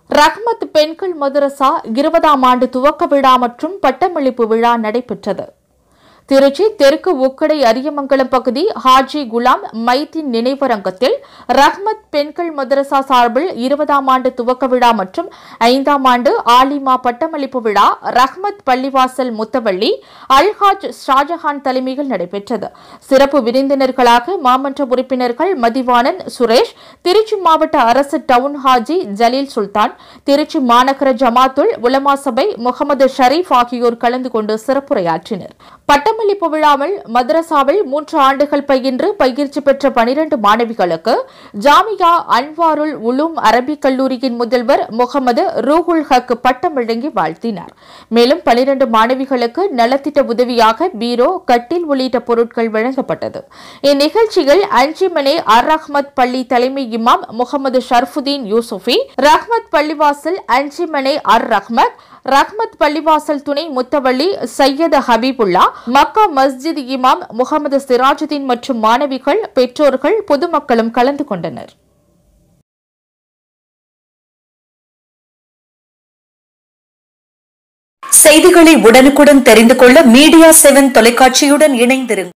ரஹ்மத் பெண்கள் மதரசா இருபதாம் ஆண்டு துவக்க விழா மற்றும் பட்டமளிப்பு விழா நடைபெற்றது திருச்சி தெற்கு உக்கடை அரியமங்கலம் பகுதி ஹாஜி குலாம் மைதீன் நினைவரங்கத்தில் ரஹ்மத் பெண்கள் மதரசா சார்பில் இருபதாம் ஆண்டு துவக்க விழா மற்றும் ஐந்தாம் ஆண்டு ஆலிமா பட்டமளிப்பு விழா ரஹ்மத் பள்ளிவாசல் முத்தவள்ளி அல்ஹாஜ் ஷாஜஹான் தலைமையில் நடைபெற்றது சிறப்பு விருந்தினர்களாக மாமன்ற உறுப்பினர்கள் மதிவாணன் சுரேஷ் திருச்சி மாவட்ட அரசு டவுன் ஹாஜி ஜலீல் சுல்தான் திருச்சி மாநகர ஜமாத்துல் உலமா சபை முகமது ஷரீப் ஆகியோர் கலந்து கொண்டு சிறப்புரையாற்றினர் பட்டமளிப்பு விழாவில் மதரசாவில் மூன்று ஆண்டுகள் பயின்று பயிற்சி பெற்ற பனிரண்டு மாணவிகளுக்கு ஜாமியா அன்வாருல் உலூம் அரபிக் கல்லூரியின் முதல்வர் முகமது ரூஹுல் ஹக் பட்டம் வழங்கி வாழ்த்தினார் மேலும் பனிரண்டு மாணவிகளுக்கு நலத்திட்ட உதவியாக பீரோ கட்டில் உள்ளிட்ட பொருட்கள் வழங்கப்பட்டது இந்நிகழ்ச்சியில் அஞ்சிமனே அர் ரஹ்மத் பள்ளி தலைமை இமாம் முகமது ஷர்ஃபுதீன் யூசுஃபி ரஹ்மத் பள்ளிவாசல் அஞ்சிமனே அர் ரஹ்மத் ரஹ்மத் பள்ளிவாசல் துணை முத்தவள்ளி சையது ஹபீபுல்லா மக்கா மஸ்ஜித் இமாம் முகமது சிராஜுதீன் மற்றும் மாணவிகள் பெற்றோர்கள் பொதுமக்களும் கலந்து கொண்டனர் செய்திகளை உடனுக்குடன் தெரிந்து கொள்ள மீடியா செவன் தொலைக்காட்சியுடன் இணைந்திருங்கள்